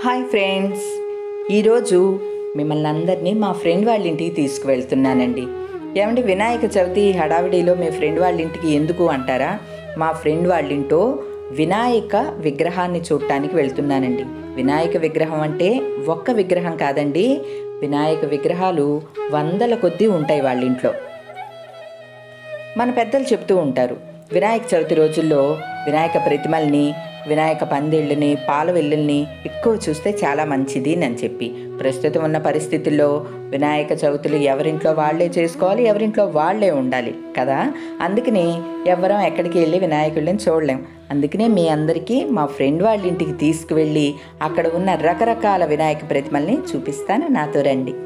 hi friends ఈరోజు మిమ్మల్ని అందరినీ మా ఫ్రెండ్ వాళ్ళ ఇంటికి తీసుకువెళ్తున్నానండి ఏమంటే వినాయక చవితి హడావిడిలో మీ ఫ్రెండ్ వాళ్ళ ఇంటికి ఎందుకు అంటారా మా ఫ్రెండ్ వాళ్ళ ఇంటో వినాయక విగ్రహాన్ని చూడటానికి వెళ్తున్నానండి వినాయక విగ్రహం అంటే ఒక్క విగ్రహం కాదండి వినాయక విగ్రహాలు వందల కొద్దీ ఉంటాయి వాళ్ళ ఇంట్లో మన పెద్దలు చెప్తూ ఉంటారు వినాయక చవితి రోజుల్లో వినాయక ప్రతిమల్ని వినాయక పందిళ్ళని పాల వెల్లుల్ని ఎక్కువ చూస్తే చాలా మంచిది అని చెప్పి ప్రస్తుతం ఉన్న పరిస్థితుల్లో వినాయక చవితులు ఎవరింట్లో వాళ్ళే చేసుకోవాలి ఎవరింట్లో వాళ్ళే ఉండాలి కదా అందుకని ఎవరం ఎక్కడికి వెళ్ళి వినాయకుడిని చూడలేం అందుకనే మీ అందరికీ మా ఫ్రెండ్ వాళ్ళ ఇంటికి తీసుకువెళ్ళి అక్కడ ఉన్న రకరకాల వినాయక ప్రతిమల్ని చూపిస్తాను నాతో రండి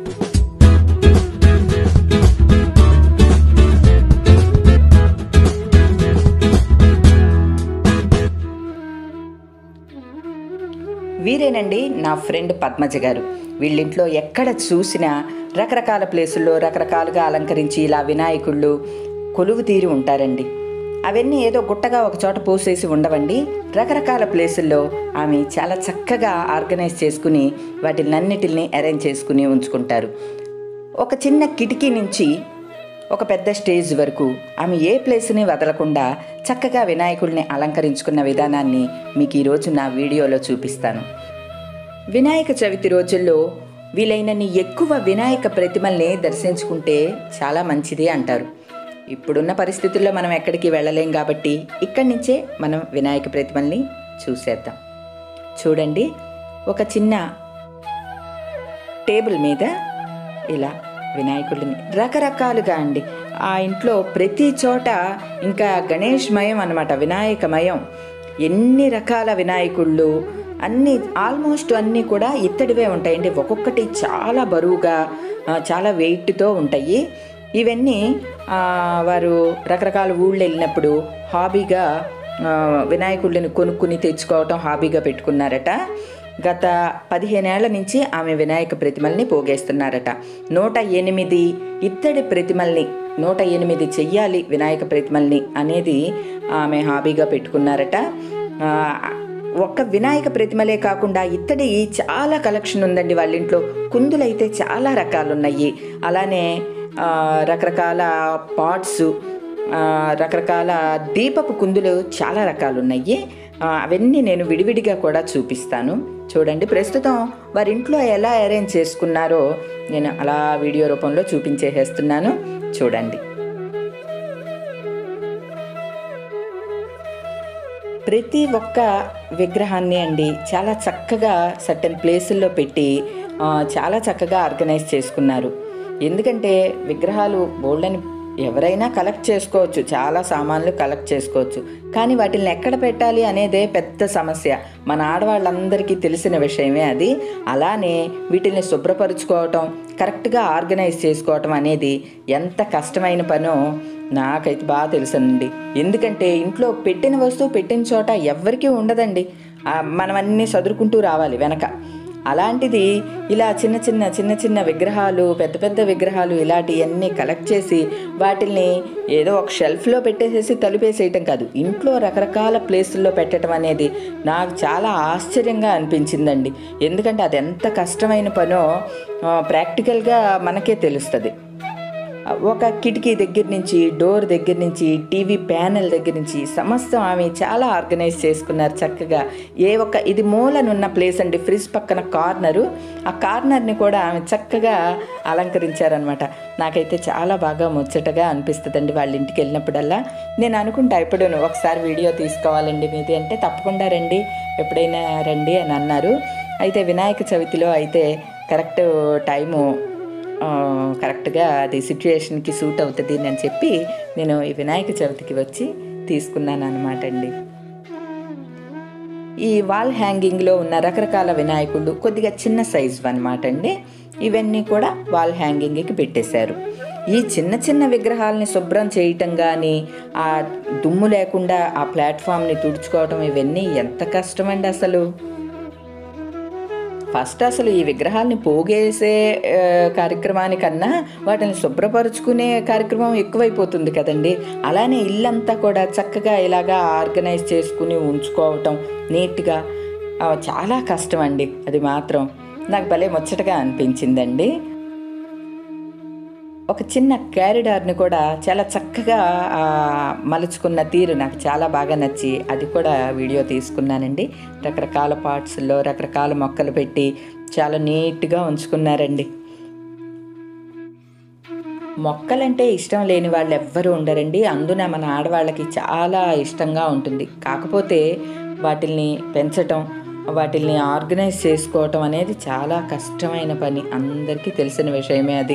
వీరేనండి నా ఫ్రెండ్ పద్మజ గారు వీళ్ళింట్లో ఎక్కడ చూసినా రకరకాల ప్లేసుల్లో రకరకాలుగా అలంకరించి ఇలా వినాయకుళ్ళు కొలువు తీరి ఉంటారండి అవన్నీ ఏదో గుట్టగా ఒక చోట పోసేసి ఉండవండి రకరకాల ప్లేసుల్లో ఆమె చాలా చక్కగా ఆర్గనైజ్ చేసుకుని వాటినన్నిటిని అరేంజ్ చేసుకుని ఉంచుకుంటారు ఒక చిన్న కిటికీ నుంచి ఒక పెద్ద స్టేజ్ వరకు ఆమె ఏ ప్లేస్ని వదలకుండా చక్కగా వినాయకుడిని అలంకరించుకున్న విధానాన్ని మీకు ఈరోజు నా వీడియోలో చూపిస్తాను వినాయక చవితి రోజుల్లో వీలైనన్ని ఎక్కువ వినాయక ప్రతిమల్ని దర్శించుకుంటే చాలా మంచిది అంటారు ఇప్పుడున్న పరిస్థితుల్లో మనం ఎక్కడికి వెళ్ళలేం కాబట్టి ఇక్కడి నుంచే మనం వినాయక ప్రతిమల్ని చూసేద్దాం చూడండి ఒక చిన్న టేబుల్ మీద ఇలా వినాయకుడిని రకరకాలుగా అండి ఆ ఇంట్లో ప్రతి చోట ఇంకా గణేష్మయం అనమాట వినాయకమయం ఎన్ని రకాల వినాయకుళ్ళు అన్నీ ఆల్మోస్ట్ అన్నీ కూడా ఇత్తడివే ఉంటాయండి ఒక్కొక్కటి చాలా బరువుగా ఆ, చాలా వెయిట్తో ఉంటాయి ఇవన్నీ ఆ, వారు రకరకాల ఊళ్ళు వెళ్ళినప్పుడు హాబీగా ఆ, వినాయకుళ్ళని కొనుక్కుని తెచ్చుకోవటం హాబీగా పెట్టుకున్నారట గత పదిహేనేళ్ల నుంచి ఆమె వినాయక ప్రతిమల్ని పోగేస్తున్నారట నూట ఎనిమిది ఇత్తడి ప్రతిమల్ని నూట ఎనిమిది చెయ్యాలి వినాయక ప్రతిమల్ని అనేది ఆమె హాబీగా పెట్టుకున్నారట ఆ, ఒక్క వినాయక ప్రతిమలే కాకుండా ఇత్తడి చాలా కలెక్షన్ ఉందండి వాళ్ళ ఇంట్లో కుందులైతే చాలా రకాలు ఉన్నాయి అలానే ఆ, రకరకాల పాట్స్ ఆ, రకరకాల దీపపు కుందులు చాలా రకాలు ఉన్నాయి ఆ, అవన్నీ నేను విడివిడిగా కూడా చూపిస్తాను చూడండి ప్రస్తుతం వారి ఇంట్లో ఎలా అరేంజ్ చేసుకున్నారో నేను అలా వీడియో రూపంలో చూపించేసేస్తున్నాను చూడండి ప్రతి ఒక్క విగ్రహాన్ని అండి చాలా చక్కగా సర్టన్ ప్లేసుల్లో పెట్టి ఆ, చాలా చక్కగా ఆర్గనైజ్ చేసుకున్నారు ఎందుకంటే విగ్రహాలు బోల్డని ఎవరైనా కలెక్ట్ చేసుకోవచ్చు చాలా సామాన్లు కలెక్ట్ చేసుకోవచ్చు కానీ వాటిని ఎక్కడ పెట్టాలి అనేదే పెద్ద సమస్య మన ఆడవాళ్ళందరికీ తెలిసిన విషయమే అది అలానే వీటిని శుభ్రపరుచుకోవటం కరెక్ట్గా ఆర్గనైజ్ చేసుకోవటం అనేది ఎంత కష్టమైన పనో నాకైతే బాగా తెలుసండి ఎందుకంటే ఇంట్లో పెట్టిన వస్తువు పెట్టిన చోట ఎవ్వరికీ ఉండదండి ఆ, మనం అన్నీ సదురుకుంటూ రావాలి వెనక అలాంటిది ఇలా చిన్న చిన్న చిన్న చిన్న విగ్రహాలు పెద్ద పెద్ద విగ్రహాలు ఇలాంటివన్నీ కలెక్ట్ చేసి వాటిని ఏదో ఒక షెల్ఫ్లో పెట్టేసేసి తలుపేసేయటం కాదు ఇంట్లో రకరకాల ప్లేసుల్లో పెట్టడం అనేది నాకు చాలా ఆశ్చర్యంగా అనిపించిందండి ఎందుకంటే అది ఎంత కష్టమైన పనో ఆ, ప్రాక్టికల్గా మనకే తెలుస్తుంది ఒక కిటికీ దగ్గర నుంచి డోర్ దగ్గర నుంచి టీవీ ప్యానెల్ దగ్గర నుంచి సమస్తం ఆమె చాలా ఆర్గనైజ్ చేసుకున్నారు చక్కగా ఏ ఒక్క ఇది మూలనున్న ప్లేస్ అండి ఫ్రిడ్జ్ పక్కన కార్నరు ఆ కార్నర్ని కూడా ఆమె చక్కగా అలంకరించారనమాట నాకైతే చాలా బాగా ముచ్చటగా అనిపిస్తుందండి వాళ్ళ ఇంటికి వెళ్ళినప్పుడల్లా నేను అనుకుంటా ఇప్పుడు ఒకసారి వీడియో తీసుకోవాలండి మీది అంటే తప్పకుండా రండి ఎప్పుడైనా రండి అని అన్నారు అయితే వినాయక చవితిలో అయితే కరెక్ట్ టైము ఆ, కరెక్ట్గా అది సిచ్యుయేషన్కి సూట్ అవుతుంది అని చెప్పి నేను ఈ వినాయక చవితికి వచ్చి తీసుకున్నాను అనమాట అండి ఈ వాల్ హ్యాంగింగ్లో ఉన్న రకరకాల వినాయకుళ్ళు కొద్దిగా చిన్న సైజు అనమాట అండి ఇవన్నీ కూడా వాల్ హ్యాంగింగ్కి పెట్టేశారు ఈ చిన్న చిన్న విగ్రహాలని శుభ్రం చేయటం కానీ ఆ దుమ్ము లేకుండా ఆ ప్లాట్ఫామ్ని తుడుచుకోవటం ఇవన్నీ ఎంత కష్టమండి అసలు ఫస్ట్ అసలు ఈ విగ్రహాల్ని పోగేసే ఆ, కార్యక్రమానికన్నా వాటిని శుభ్రపరుచుకునే కార్యక్రమం ఎక్కువైపోతుంది కదండి అలానే ఇల్లంతా కూడా చక్కగా ఇలాగా ఆర్గనైజ్ చేసుకుని ఉంచుకోవటం నీట్గా ఆ, చాలా కష్టం అండి అది మాత్రం నాకు భలే ముచ్చటగా అనిపించిందండి ఒక చిన్న క్యారిడార్ని కూడా చాలా చక్కగా ఆ, మలుచుకున్న తీరు నాకు చాలా బాగా నచ్చి అది కూడా వీడియో తీసుకున్నానండి రకరకాల పార్ట్స్లో రకరకాల మొక్కలు పెట్టి చాలా నీట్గా ఉంచుకున్నారండి మొక్కలంటే ఇష్టం లేని వాళ్ళు ఎవ్వరూ ఉండరండి అందున మన ఆడవాళ్ళకి చాలా ఇష్టంగా ఉంటుంది కాకపోతే వాటిల్ని పెంచటం వాటిల్ని ఆర్గనైజ్ చేసుకోవటం అనేది చాలా కష్టమైన పని అందరికీ తెలిసిన విషయమే అది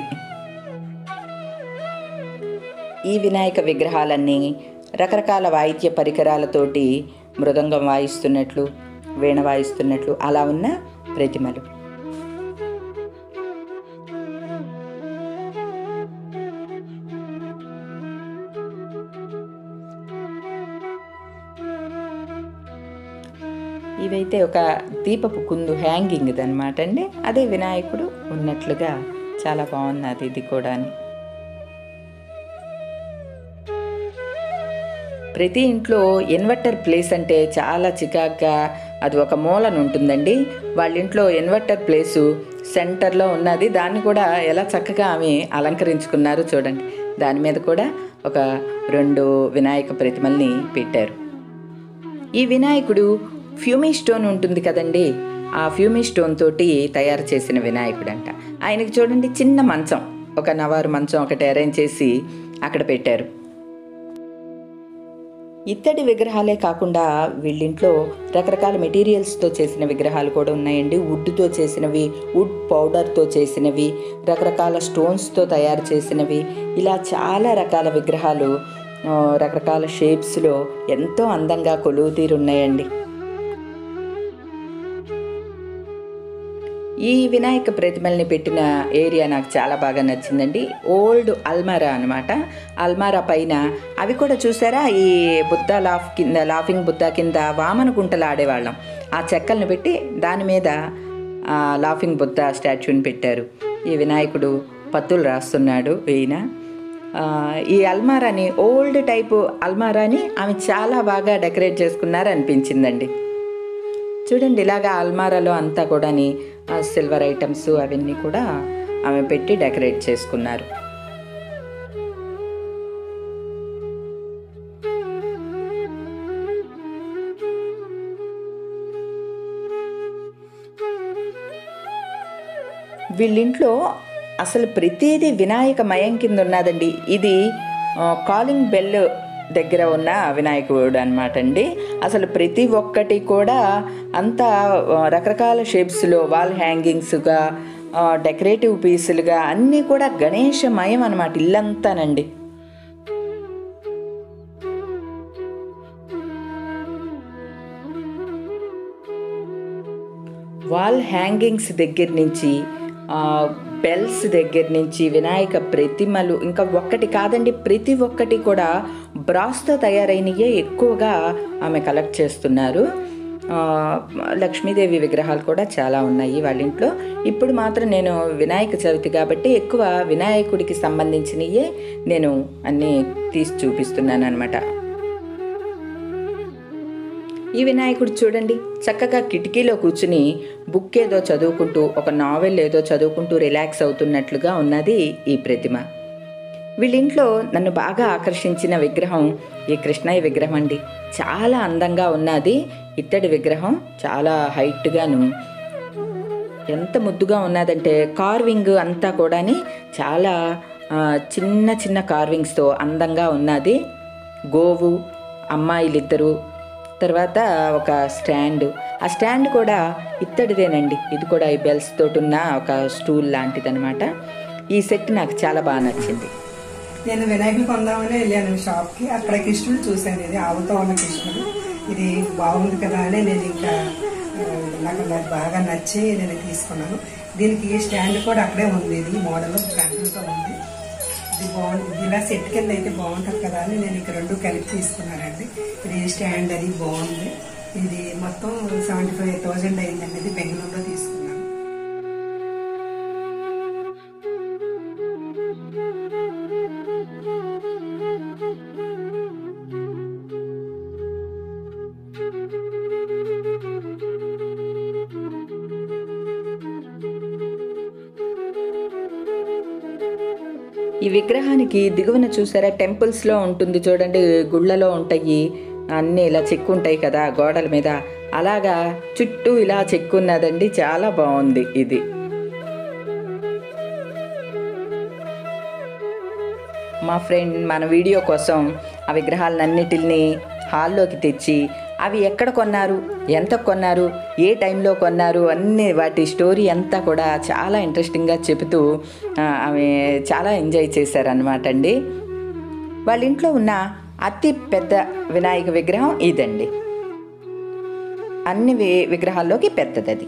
ఈ వినాయక విగ్రహాలన్నీ రకరకాల వాయిద్య పరికరాలతోటి మృదంగం వాయిస్తున్నట్లు వీణ వాయిస్తున్నట్లు అలా ఉన్న ప్రతిమలు ఇవైతే ఒక దీపపు కుందు హ్యాంగింగ్ అనమాట అండి అదే వినాయకుడు ఉన్నట్లుగా చాలా బాగున్నది ఇది కూడా ప్రతి ఇంట్లో ఇన్వర్టర్ ప్లేస్ అంటే చాలా చికాగ్గా అది ఒక మూలన ఉంటుందండి వాళ్ళ ఇంట్లో ఇన్వర్టర్ ప్లేసు సెంటర్లో ఉన్నది దాన్ని కూడా ఎలా చక్కగా ఆమె అలంకరించుకున్నారు చూడండి దాని మీద కూడా ఒక రెండు వినాయక ప్రతిమల్ని పెట్టారు ఈ వినాయకుడు ఫ్యూమీ స్టోన్ ఉంటుంది కదండి ఆ ఫ్యూమీ స్టోన్ తోటి తయారు చేసిన వినాయకుడు అంట ఆయనకి చూడండి చిన్న మంచం ఒక నవారు మంచం ఒకటి అరేంజ్ చేసి అక్కడ పెట్టారు ఇత్తడి విగ్రహాలే కాకుండా వీళ్ళింట్లో రకరకాల మెటీరియల్స్తో చేసిన విగ్రహాలు కూడా ఉన్నాయండి వుడ్తో చేసినవి వుడ్ పౌడర్తో చేసినవి రకరకాల స్టోన్స్తో తయారు చేసినవి ఇలా చాలా రకాల విగ్రహాలు ఆ, రకరకాల షేప్స్లో ఎంతో అందంగా కొలువు తీరున్నాయండి ఈ వినాయక ప్రతిమల్ని పెట్టిన ఏరియా నాకు చాలా బాగా నచ్చిందండి ఓల్డ్ అల్మారా అనమాట అల్మారా పైన అవి కూడా చూసారా ఈ బుద్ధ లాఫ్ కింద లాఫింగ్ బుద్ధ కింద వామన గుంటలు ఆడేవాళ్ళం ఆ చెక్కల్ని పెట్టి దాని మీద ఆ లాఫింగ్ బుద్ధ స్టాచ్యూని పెట్టారు ఈ వినాయకుడు పత్తులు రాస్తున్నాడు ఈయన ఆ, ఈ అల్మారాని ఓల్డ్ టైపు అల్మారాని ఆమె చాలా బాగా డెకరేట్ చేసుకున్నారు అనిపించిందండి చూడండి ఇలాగా అల్మారాలో అంతా కూడాని ఆ సిల్వర్ ఐటమ్స్ అవన్నీ కూడా ఆమె పెట్టి డెకరేట్ చేసుకున్నారు వీళ్ళింట్లో అసలు ప్రతిదీ వినాయక మయం కింద ఉన్నదండి ఇది ఆ, కాలింగ్ బెల్ దగ్గర ఉన్న వినాయకుడు అనమాట అండి అసలు ప్రతి ఒక్కటి కూడా అంతా ఆ, రకరకాల షేప్స్లో వాల్ హ్యాంగింగ్స్గా ఆ, డెకరేటివ్ పీసులుగా అన్నీ కూడా గణేషమయం అనమాట ఇల్లంతానండి వాల్ హ్యాంగింగ్స్ దగ్గర నుంచి ఆ, బెల్స్ దగ్గర నుంచి వినాయక ప్రతిమలు ఇంకా ఒక్కటి కాదండి ప్రతి ఒక్కటి కూడా బ్రాస్తో తయారైనయే ఎక్కువగా ఆమె కలెక్ట్ చేస్తున్నారు ఆ, లక్ష్మీదేవి విగ్రహాలు కూడా చాలా ఉన్నాయి వాళ్ళ ఇంట్లో ఇప్పుడు మాత్రం నేను వినాయక చవితి కాబట్టి ఎక్కువ వినాయకుడికి సంబంధించినయే నేను అన్నీ తీసి చూపిస్తున్నాను అనమాట ఈ వినాయకుడు చూడండి చక్కగా కిటికీలో కూర్చుని బుక్ ఏదో చదువుకుంటూ ఒక నావెల్ ఏదో చదువుకుంటూ రిలాక్స్ అవుతున్నట్లుగా ఉన్నది ఈ ప్రతిమ వీళ్ళింట్లో నన్ను బాగా ఆకర్షించిన విగ్రహం ఈ కృష్ణయ్య విగ్రహం అండి చాలా అందంగా ఉన్నది ఇత్తడి విగ్రహం చాలా హైట్గాను ఎంత ముద్దుగా ఉన్నదంటే కార్వింగ్ అంతా కూడాని చాలా ఆ, చిన్న చిన్న కార్వింగ్స్తో అందంగా ఉన్నది గోవు అమ్మాయిలిద్దరు తర్వాత ఒక స్టాండ్ ఆ స్టాండ్ కూడా ఇత్తడిదేనండి ఇది కూడా ఈ బెల్స్ తోటి ఉన్న ఒక స్టూల్ లాంటిదనమాట ఈ సెట్ నాకు చాలా బాగా నచ్చింది నేను వినాయకుడు కొందామని వెళ్ళాను షాప్ కి అక్కడ కృష్ణుడు చూశాను ఇది ఆవుతో ఉన్న కృష్ణుడు ఇది బాగుంది కదా అని నేను ఇంకా ఆ, నాకు నాకు బాగా నచ్చి నేను తీసుకున్నాను దీనికి స్టాండ్ కూడా అక్కడే ఉంది ఇది మోడల్ ఫ్రంట్తో ఉంది ఇది బాగుంది ఇది ఇలా సెట్ కింద అయితే బాగుంటుంది కదా అని నేను ఇక రెండు కలిపి తీసుకున్నానండి ఇది స్టాండ్ అది బాగుంది ఇది మొత్తం సెవెంటీ ఫైవ్ థౌజండ్ అయిందండి ఇది బెంగళూరులో తీసుకున్నాను ఈ విగ్రహానికి దిగువన చూసారా టెంపుల్స్లో ఉంటుంది చూడండి గుళ్ళలో ఉంటాయి అన్నీ ఇలా చెక్కు ఉంటాయి కదా గోడల మీద అలాగా చుట్టూ ఇలా చెక్కు ఉన్నదండి చాలా బాగుంది ఇది మా ఫ్రెండ్ మన వీడియో కోసం ఆ విగ్రహాలన్నిటిని హాల్లోకి తెచ్చి అవి ఎక్కడ కొన్నారు ఎంత కొన్నారు ఏ టైంలో కొన్నారు అన్ని వాటి స్టోరీ అంతా కూడా చాలా ఇంట్రెస్టింగ్గా చెబుతూ ఆ, ఆమె చాలా ఎంజాయ్ చేశారనమాట అండి వాళ్ళ ఇంట్లో ఉన్న అతి పెద్ద వినాయక విగ్రహం ఇదండి అన్ని వి- విగ్రహాల్లోకి పెద్దది అది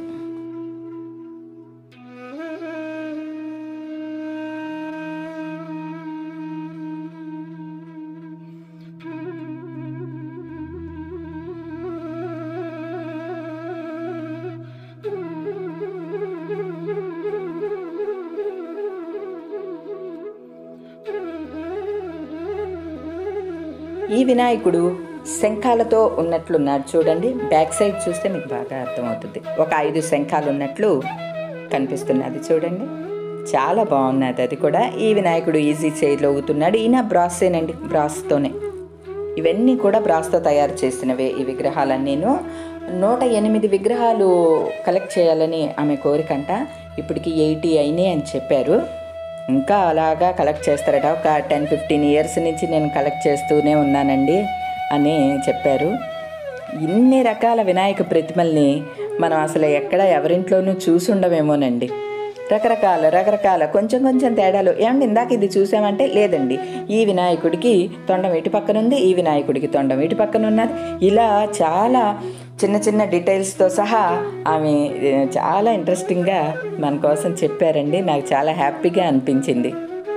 ఈ వినాయకుడు శంఖాలతో ఉన్నట్లున్నాడు చూడండి బ్యాక్ సైడ్ చూస్తే మీకు బాగా అర్థమవుతుంది ఒక ఐదు శంఖాలు ఉన్నట్లు కనిపిస్తున్నది చూడండి చాలా బాగున్నది అది కూడా ఈ వినాయకుడు ఈజీ చైర్లో ఊగుతున్నాడు ఈయన బ్రాసేనండి బ్రాస్తోనే ఇవన్నీ కూడా బ్రాస్తో తయారు చేసినవే ఈ విగ్రహాలన్నీను నూట ఎనిమిది విగ్రహాలు కలెక్ట్ చేయాలని ఆమె కోరికంట ఇప్పటికి ఎయిటీ అయినాయి అని చెప్పారు ఇంకా అలాగా కలెక్ట్ చేస్తారట ఒక టెన్ ఫిఫ్టీన్ ఇయర్స్ నుంచి నేను కలెక్ట్ చేస్తూనే ఉన్నానండి అని చెప్పారు ఇన్ని రకాల వినాయక ప్రతిమల్ని మనం అసలు ఎక్కడ ఎవరింట్లోనూ చూసి ఉండమేమోనండి రకరకాల రకరకాల కొంచెం కొంచెం తేడాలు ఏమంటే ఇందాక ఇది చూసామంటే లేదండి ఈ వినాయకుడికి తొండం ఇటు పక్కన ఉంది ఈ వినాయకుడికి తొండం ఇటు పక్కన ఉన్నది ఇలా చాలా చిన్న చిన్న డీటెయిల్స్తో సహా ఆమె ఏ, చాలా ఇంట్రెస్టింగ్గా మన కోసం చెప్పారండి నాకు చాలా హ్యాపీగా అనిపించింది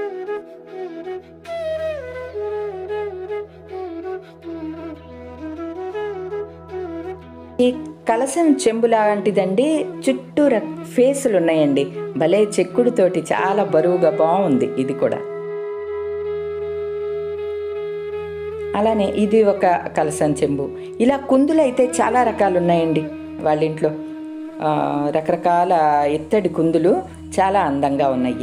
ఈ కలసం చెంబు లాంటిదండి చుట్టూ రక్- ఫేసులు ఉన్నాయండి భలే చెక్కుడుతోటి చాలా బరువుగా బాగుంది ఇది కూడా అలానే ఇది ఒక కలసం చెంబు ఇలా కుందులు అయితే చాలా రకాలు ఉన్నాయండి వాళ్ళ ఇంట్లో ఆ, రకరకాల ఇత్తడి కుందులు చాలా అందంగా ఉన్నాయి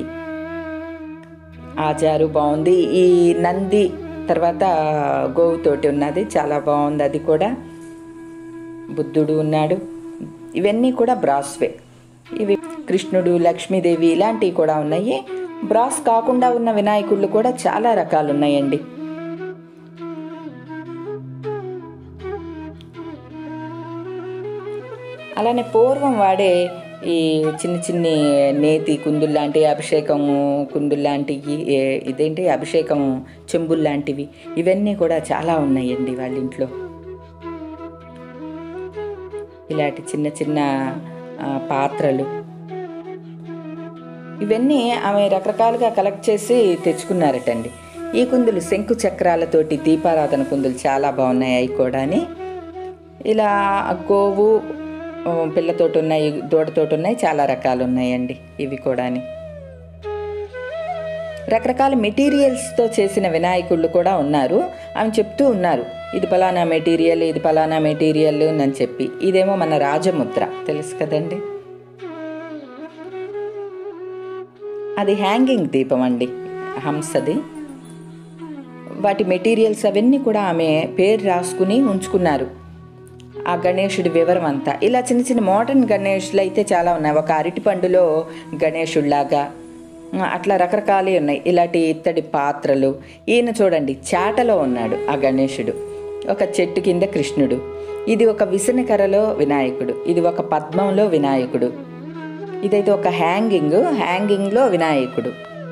ఆచారు బాగుంది ఈ నంది తర్వాత గోవుతోటి ఉన్నది చాలా బాగుంది అది కూడా బుద్ధుడు ఉన్నాడు ఇవన్నీ కూడా బ్రాస్వే ఇవి కృష్ణుడు లక్ష్మీదేవి ఇలాంటివి కూడా ఉన్నాయి బ్రాస్ కాకుండా ఉన్న వినాయకుళ్ళు కూడా చాలా రకాలు ఉన్నాయండి అలానే పూర్వం వాడే ఈ చిన్న చిన్ని నేతి కుందులు లాంటి అభిషేకం కుందులు లాంటివి ఏ- ఇదేంటి అభిషేకం చెంబులు లాంటివి ఇవన్నీ కూడా చాలా ఉన్నాయండి వాళ్ళ ఇంట్లో ఇలాంటి చిన్న చిన్న ఆ, పాత్రలు ఇవన్నీ ఆమె రకరకాలుగా కలెక్ట్ చేసి తెచ్చుకున్నారటండి ఈ కుందులు శంకు చక్రాలతోటి దీపారాధన కుందులు చాలా బాగున్నాయి అవి కూడాని ఇలా గోవు ఆ, పిల్లతోటి ఉన్నాయి దూడతోటి ఉన్నాయి చాలా రకాలు ఉన్నాయండి ఇవి కూడాని రకరకాల మెటీరియల్స్తో చేసిన వినాయకుళ్ళు కూడా ఉన్నారు ఆమె చెప్తూ ఉన్నారు ఇది పలానా మెటీరియల్ ఇది పలానా మెటీరియల్ అని చెప్పి ఇదేమో మన రాజముద్ర తెలుసు కదండి అది హ్యాంగింగ్ దీపం అండి హంసది వాటి మెటీరియల్స్ అవన్నీ కూడా ఆమె పేరు రాసుకుని ఉంచుకున్నారు ఆ గణేషుడి వివరం అంతా ఇలా చిన్న చిన్న మోడర్న్ గణేషులు అయితే చాలా ఉన్నాయి ఒక అరటి పండులో గణేషుడిలాగా ఆ, అట్లా రకరకాలే ఉన్నాయి ఇలాంటి ఇత్తడి పాత్రలు ఈయన చూడండి చాటలో ఉన్నాడు ఆ గణేషుడు ఒక చెట్టు కింద కృష్ణుడు ఇది ఒక విసనకరలో వినాయకుడు ఇది ఒక పద్మంలో వినాయకుడు ఇదైతే ఒక హ్యాంగింగ్ హ్యాంగింగ్లో వినాయకుడు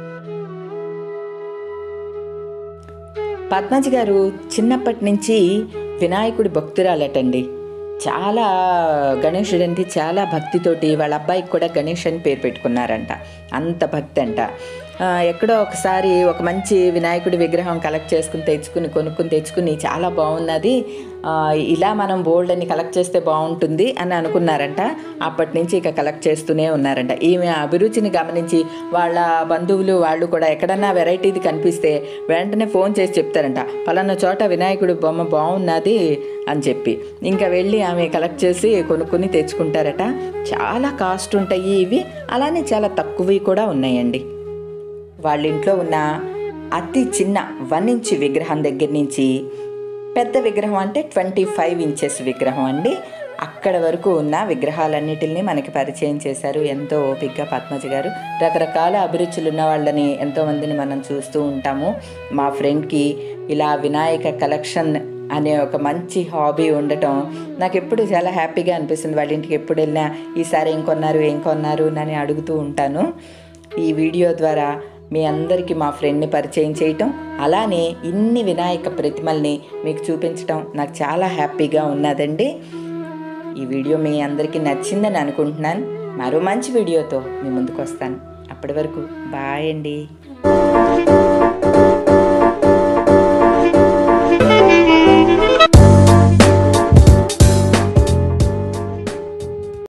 పద్మజ గారు చిన్నప్పటి నుంచి వినాయకుడి భక్తురాలటండి చాలా గణేశుడు అంటే చాలా భక్తితోటి వాళ్ళ అబ్బాయికి కూడా గణేష్ అని పేరు పెట్టుకున్నారంట అంత భక్తి అంట ఆ, ఎక్కడో ఒకసారి ఒక మంచి వినాయకుడి విగ్రహం కలెక్ట్ చేసుకుని తెచ్చుకుని కొనుక్కుని తెచ్చుకుని చాలా బాగున్నది ఆ, ఇలా మనం బోల్డ్ అని కలెక్ట్ చేస్తే బాగుంటుంది అని అనుకున్నారంట అప్పటి నుంచి ఇక కలెక్ట్ చేస్తూనే ఉన్నారంట ఈమె అభిరుచిని గమనించి వాళ్ళ బంధువులు వాళ్ళు కూడా ఎక్కడన్నా వెరైటీది కనిపిస్తే వెంటనే ఫోన్ చేసి చెప్తారంట పలానా చోట వినాయకుడి బొమ్మ బాగున్నది అని చెప్పి ఇంకా వెళ్ళి ఆమె కలెక్ట్ చేసి కొనుక్కొని తెచ్చుకుంటారట చాలా కాస్ట్ ఉంటాయి ఇవి అలానే చాలా తక్కువవి కూడా ఉన్నాయండి వాళ్ళ ఇంట్లో ఉన్న అతి చిన్న వన్ ఇంచ్ విగ్రహం దగ్గర నుంచి పెద్ద విగ్రహం అంటే ట్వంటీ ఫైవ్ ఇంచెస్ విగ్రహం అండి అక్కడ వరకు ఉన్న విగ్రహాలన్నిటిని మనకి పరిచయం చేశారు ఎంతో ఓపికగా పద్మజ గారు రకరకాల అభిరుచులు ఉన్న వాళ్ళని ఎంతోమందిని మనం చూస్తూ ఉంటాము మా ఫ్రెండ్కి ఇలా వినాయక కలెక్షన్ అనే ఒక మంచి హాబీ ఉండటం నాకు ఎప్పుడు చాలా హ్యాపీగా అనిపిస్తుంది వాళ్ళ ఇంటికి ఎప్పుడు వెళ్ళినా ఈసారి ఏం కొన్నారు ఏం కొన్నారు అని అడుగుతూ ఉంటాను ఈ వీడియో ద్వారా మీ అందరికీ మా ఫ్రెండ్ని పరిచయం చేయటం అలానే ఇన్ని వినాయక ప్రతిమల్ని మీకు చూపించటం నాకు చాలా హ్యాపీగా ఉన్నదండి ఈ వీడియో మీ అందరికీ నచ్చిందని అనుకుంటున్నాను మరో మంచి వీడియోతో మీ ముందుకు వస్తాను అప్పటి వరకు బాయ్ అండి